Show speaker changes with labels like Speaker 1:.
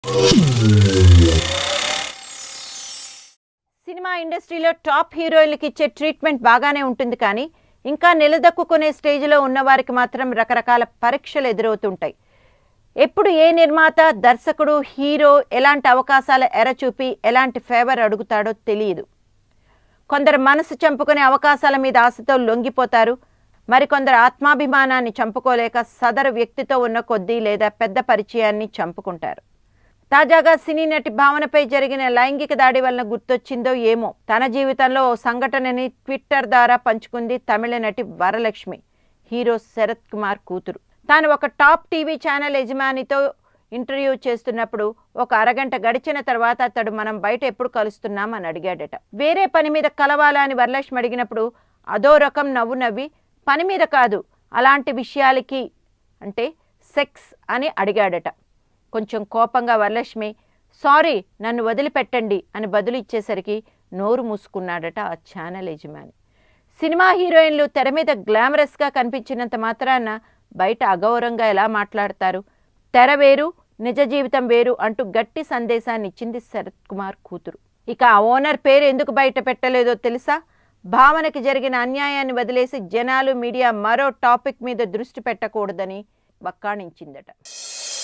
Speaker 1: cinema ఇండస్ట్రీలో top హీరోయిన్లకి ఇచ్చే treatment బాగానే ఉంటుంది కానీ ఇంకా నిలదొక్కునే స్టేజ్లో ఉన్నవారికి మాత్రం రకరకాల పరీక్షలు ఎదురవుతుంటాయి ఎప్పుడు ఏ నిర్మాత దర్శకుడు హీరో ఎలాంటి అవకాశాల ఎర చూపి ఎలాంటి ఫేవర్ అడుగుతాడో తెలియదు కొందరు మనసు చంపుకునే అవకాశాల మీద ఆశతో లొంగిపోతారు మరికొందరు ఆత్మాభిమానాన్ని చంపుకోలేక సదరు వ్యక్తితో ఉన్న కొద్దీ లేదా పెద్ద పరిచయాన్ని చంపుకుంటారు తాజాగా సినీ నటి భావనపై జరిగిన లైంగిక దాడి వలన గుర్తొచ్చిందో ఏమో తన జీవితంలో ఓ సంఘటనని ట్విట్టర్ ద్వారా పంచుకుంది తమిళ నటి వరలక్ష్మి హీరో శరత్ కుమార్ కూతురు తాను ఒక టాప్ టీవీ ఛానల్ యజమానితో ఇంటర్వ్యూ చేస్తున్నప్పుడు ఒక అరగంట గడిచిన తర్వాత అతడు మనం బయట ఎప్పుడు కలుస్తున్నాం అని అడిగాడట వేరే పని మీద కలవాలా అని వరలక్ష్మి అడిగినప్పుడు అదో రకం నవ్వు నవ్వి పని మీద కాదు అలాంటి విషయాలకి అంటే సెక్స్ అని అడిగాడట కొంచెం కోపంగా వరలక్ష్మి సారీ నన్ను వదిలిపెట్టండి అని బదులు ఇచ్చేసరికి నోరు మూసుకున్నాడట ఆ ఛానల్ యజమాని సినిమా హీరోయిన్లు తెర మీద గ్లామరస్గా కనిపించినంత మాత్రాన బయట అగౌరవంగా ఎలా మాట్లాడతారు తెర వేరు నిజ జీవితం వేరు అంటూ గట్టి సందేశాన్ని ఇచ్చింది శరత్ కుమార్ కూతురు ఇక ఆ ఓనర్ పేరు ఎందుకు బయట పెట్టలేదో తెలుసా భావనకి జరిగిన అన్యాయాన్ని వదిలేసి జనాలు మీడియా మరో టాపిక్ మీద దృష్టి పెట్టకూడదని వక్కాణించిందట